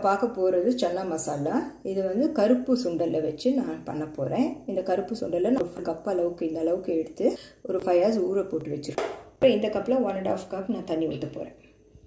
பார்க்க போகிறது சன்னா மசாலா இது வந்து கருப்பு சுண்டலில் வச்சு நான் பண்ண போகிறேன் இந்த கருப்பு சுண்டலை நான் ஒரு கப் அளவுக்கு இந்த அளவுக்கு எடுத்து ஒரு ஃபைவ் ஹவர்ஸ் ஊற போட்டு வச்சுருக்கேன் அப்புறம் இந்த கப்பில் ஒன் அண்ட் ஆஃப் கப் நான் தண்ணி ஊற்ற போகிறேன்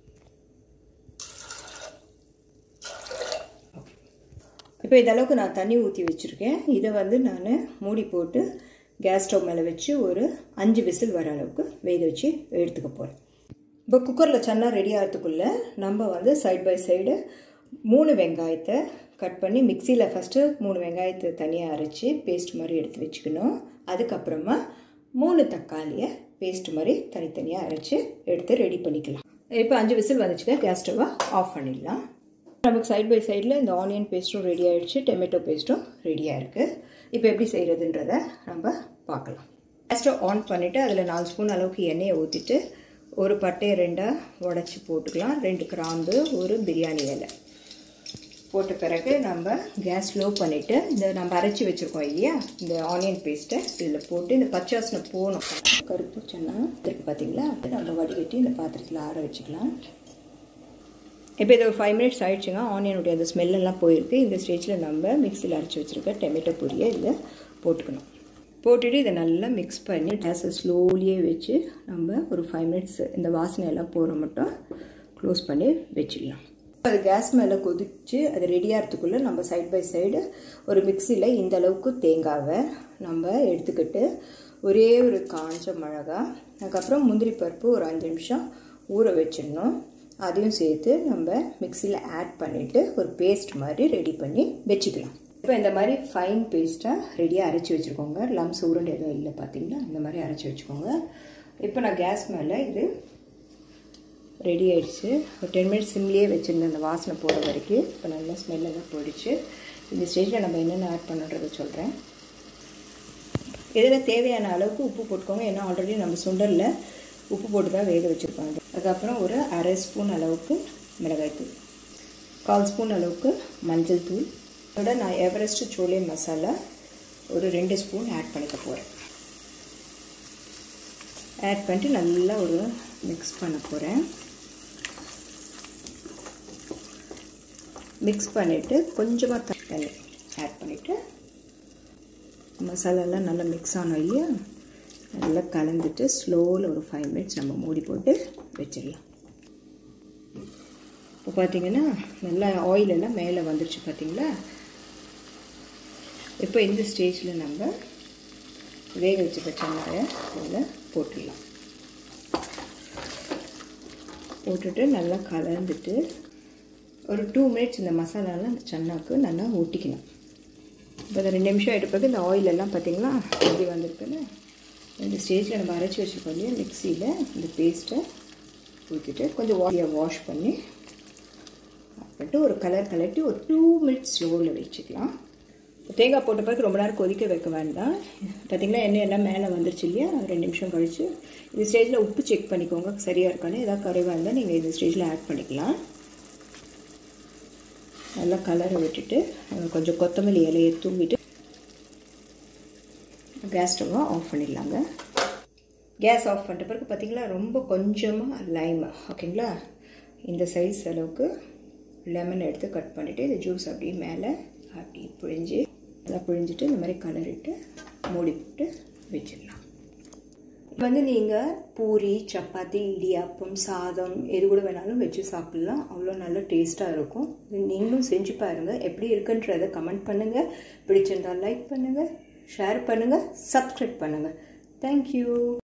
இப்போ இதளவுக்கு நான் தண்ணி ஊற்றி வச்சுருக்கேன் இதை வந்து நான் மூடி போட்டு கேஸ் ஸ்டவ் மேலே வச்சு ஒரு அஞ்சு விசில் வர அளவுக்கு வேக வச்சு எடுத்துக்க போகிறேன் இப்போ குக்கரில் சன்னா ரெடி ஆகிறதுக்குள்ளே நம்ம வந்து சைட் பை சைடு மூணு வெங்காயத்தை கட் பண்ணி மிக்சியில் ஃபஸ்ட்டு மூணு வெங்காயத்தை தனியாக அரைச்சி பேஸ்ட் மாதிரி எடுத்து வச்சுக்கணும் அதுக்கப்புறமா மூணு தக்காளியை பேஸ்ட் மாதிரி தனித்தனியாக அரைச்சி எடுத்து ரெடி பண்ணிக்கலாம் இப்போ அஞ்சு விசில் வந்துச்சுக்க கேஸ் ஸ்டவ்வை ஆஃப் பண்ணிடலாம் நமக்கு சைட் பை சைடில் இந்த ஆனியன் பேஸ்ட்டும் ரெடி ஆகிடுச்சு டொமேட்டோ பேஸ்ட்டும் ரெடியாக இருக்குது இப்போ எப்படி செய்கிறதுன்றத நம்ம பார்க்கலாம் கேஸ்டவ் ஆன் பண்ணிவிட்டு அதில் நாலு ஸ்பூன் அளவுக்கு எண்ணெயை ஊற்றிட்டு ஒரு பட்டையை ரெண்டாக உடச்சி போட்டுக்கலாம் ரெண்டு கிராம்பு ஒரு பிரியாணி இலை போட்ட பிறகு நம்ம கேஸ் ஸ்லோ பண்ணிவிட்டு இந்த நம்ம அரைச்சி வச்சுருக்கோம் இல்லையா இந்த ஆனியன் பேஸ்ட்டை இதில் போட்டு இந்த பச்சை வாசனை போகணும் கருப்பு சன்னா இருக்கு பார்த்தீங்களா அது நம்ம வடிகட்டி இந்த பாத்திரத்தில் ஆற வச்சுக்கலாம் இப்போ இது ஒரு ஃபைவ் மினிட்ஸ் ஆகிடுச்சுங்க ஆனியனுடைய அந்த ஸ்மெல்லெல்லாம் போயிருக்கு இந்த ஸ்டேஜில் நம்ம மிக்சியில் அரைச்சி வச்சுருக்க டொமேட்டோ பொரியை இதில் போட்டுக்கணும் போட்டுட்டு இதை நல்லா மிக்ஸ் பண்ணி கேஸை ஸ்லோலியே வச்சு நம்ம ஒரு ஃபைவ் மினிட்ஸ் இந்த வாசனை எல்லாம் போகிற மட்டும் க்ளோஸ் பண்ணி வச்சிடலாம் அது கேஸ் மேலே கொதித்து அது ரெடியாகிறதுக்குள்ளே நம்ம சைட் பை சைடு ஒரு மிக்சியில் இந்த அளவுக்கு தேங்காவை நம்ம எடுத்துக்கிட்டு ஒரே ஒரு காஞ்ச மிளகா அதுக்கப்புறம் முந்திரி பருப்பு ஒரு அஞ்சு நிமிஷம் ஊற வச்சிடணும் அதையும் சேர்த்து நம்ம மிக்சியில் ஆட் பண்ணிவிட்டு ஒரு பேஸ்ட் மாதிரி ரெடி பண்ணி வச்சுக்கலாம் இப்போ இந்த மாதிரி ஃபைன் பேஸ்ட்டாக ரெடியாக அரைச்சி வச்சுருக்கோங்க லம்ஸ் உருண்டை எதுவும் இல்லை பார்த்தீங்களா இந்த மாதிரி அரைச்சி வச்சுக்கோங்க இப்போ நான் கேஸ் மேலே இது ரெடி ஆயிடுச்சு ஒரு டென் மினிட்ஸ் சிம்லேயே வச்சுருந்தேன் அந்த வாசனை போகிற வரைக்கும் இப்போ நல்லா ஸ்மெல்லெல்லாம் போயிடுச்சு இந்த ஸ்டேஜில் நம்ம என்னென்ன ஆட் பண்ணுன்றதை சொல்கிறேன் இதில் தேவையான அளவுக்கு உப்பு போட்டுக்கோங்க ஏன்னா ஆல்ரெடி நம்ம சுண்டலில் உப்பு போட்டு தான் வேக வச்சுருப்பாங்க அதுக்கப்புறம் ஒரு அரை ஸ்பூன் அளவுக்கு மிளகாய்த்தூள் கால் ஸ்பூன் அளவுக்கு மஞ்சள் தூள் அதோட நான் எவரெஸ்ட் சோலே மசாலா ஒரு ரெண்டு ஸ்பூன் ஆட் பண்ணிக்க போகிறேன் ஆட் பண்ணிட்டு நல்லா ஒரு மிக்ஸ் பண்ண போகிறேன் மிக்ஸ் பண்ணிவிட்டு கொஞ்சமாக தண்ணி ஆட் பண்ணிவிட்டு மசாலாலாம் நல்லா மிக்ஸ் ஆனோம் இல்லையா நல்லா கலந்துட்டு ஸ்லோவில் ஒரு ஃபைவ் மினிட்ஸ் நம்ம மூடி போட்டு வச்சிடலாம் இப்போ பார்த்தீங்கன்னா நல்லா ஆயில் எல்லாம் மேலே வந்துருச்சு பார்த்தீங்களா இப்போ இந்த ஸ்டேஜில் நம்ம வேக வச்சுக்க சன்னாயை அதில் போட்டுடலாம் போட்டுட்டு நல்லா கலந்துட்டு ஒரு டூ மினிட்ஸ் இந்த மசாலாலாம் சன்னாக்கு நல்லா ஒட்டிக்கணும் இப்போ இந்த ரெண்டு நிமிஷம் எடுப்பது இந்த ஆயில் எல்லாம் பார்த்தீங்களா எப்படி வந்திருக்குன்னு இந்த ஸ்டேஜில் நம்ம அரைச்சி வச்சுருக்கோம் இல்லையா மிக்சியில் இந்த பேஸ்ட்டை ஊற்றிட்டு கொஞ்சம் வாஷியாக வாஷ் பண்ணி பண்ணிட்டு ஒரு கலர் கலட்டி ஒரு டூ மினிட்ஸ் ஸ்லோவில் வச்சுக்கலாம் தேங்காய் போட்ட பிறகு ரொம்ப நேரம் கொதிக்க வைக்க வேண்டாம் பார்த்திங்களா எண்ணெய் எல்லாம் மேலே வந்துருச்சு இல்லையா ரெண்டு நிமிஷம் கழித்து இந்த ஸ்டேஜில் உப்பு செக் பண்ணிக்கோங்க சரியாக இருக்கானே ஏதாவது குறைவாக இருந்தால் நீங்கள் இந்த ஸ்டேஜில் ஆட் பண்ணிக்கலாம் நல்லா கலரை விட்டுட்டு கொஞ்சம் கொத்தமல்லி இலையை தூவிட்டு கேஸ் ஸ்டவ்வை ஆஃப் பண்ணிடலாங்க கேஸ் ஆஃப் பண்ணிட்ட பிறகு பார்த்திங்களா ரொம்ப கொஞ்சமாக லைம் ஓகேங்களா இந்த சைஸ் அளவுக்கு லெமன் எடுத்து கட் பண்ணிவிட்டு இந்த ஜூஸ் அப்படியே மேலே அப்படி புழிஞ்சு நல்லா புழிஞ்சிட்டு இந்த மாதிரி கலரிட்டு மூடி போட்டு வச்சிடலாம் வந்து நீங்கள் பூரி சப்பாத்தி இடியாப்பம் சாதம் எது கூட வேணாலும் வச்சு சாப்பிட்லாம் அவ்வளோ நல்ல டேஸ்ட்டாக இருக்கும் நீங்களும் செஞ்சு பாருங்கள் எப்படி இருக்குன்றதை கமெண்ட் பண்ணுங்கள் பிடிச்சிருந்தால் லைக் பண்ணுங்கள் ஷேர் பண்ணுங்கள் சப்ஸ்கிரைப் பண்ணுங்கள் தேங்க்யூ